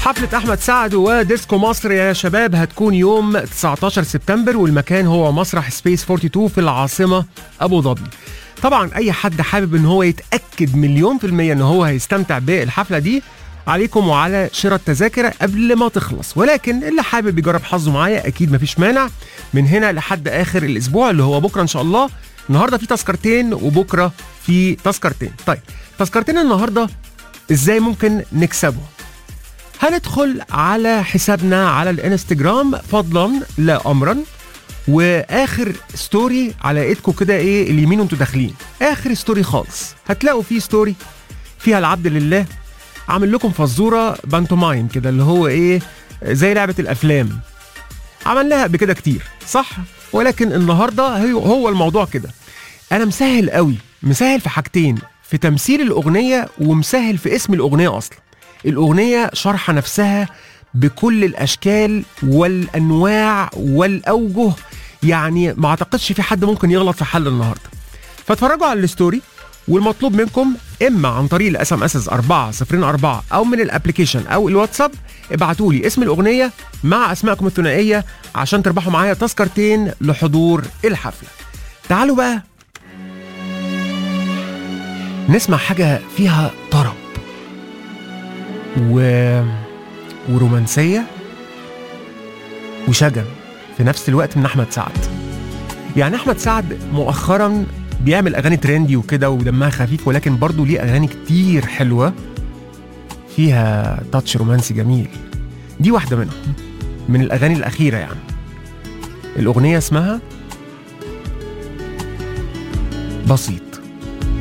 حفلة أحمد سعد وديسكو مصر يا شباب هتكون يوم 19 سبتمبر والمكان هو مسرح سبيس 42 في العاصمة أبو ظبي طبعا أي حد حابب إن هو يتأكد مليون في المية إن هو هيستمتع بالحفلة دي عليكم وعلى شراء التذاكر قبل ما تخلص ولكن اللي حابب يجرب حظه معايا أكيد مفيش مانع من هنا لحد آخر الأسبوع اللي هو بكرة إن شاء الله النهاردة في تذكرتين وبكرة في تذكرتين طيب تذكرتين النهاردة إزاي ممكن نكسبهم هندخل على حسابنا على الانستجرام فضلا لا امرا واخر ستوري على ايدكم كده ايه اليمين وانتوا داخلين اخر ستوري خالص هتلاقوا فيه ستوري فيها العبد لله عامل لكم فزوره بانتومايم كده اللي هو ايه زي لعبه الافلام عملناها قبل كده كتير صح ولكن النهارده هو هو الموضوع كده انا مسهل قوي مسهل في حاجتين في تمثيل الاغنيه ومسهل في اسم الاغنيه اصلا الأغنية شرح نفسها بكل الأشكال والأنواع والأوجه يعني ما أعتقدش في حد ممكن يغلط في حل النهاردة فاتفرجوا على الستوري والمطلوب منكم إما عن طريق الاس ام اس 404 أو من الابلكيشن أو الواتساب ابعتوا لي اسم الأغنية مع أسمائكم الثنائية عشان تربحوا معايا تذكرتين لحضور الحفلة تعالوا بقى نسمع حاجة فيها طرب و... ورومانسية وشجن في نفس الوقت من أحمد سعد يعني أحمد سعد مؤخرا بيعمل أغاني ترندي وكده ودمها خفيف ولكن برضه ليه أغاني كتير حلوة فيها تاتش رومانسي جميل دي واحدة منهم من الأغاني الأخيرة يعني الأغنية اسمها بسيط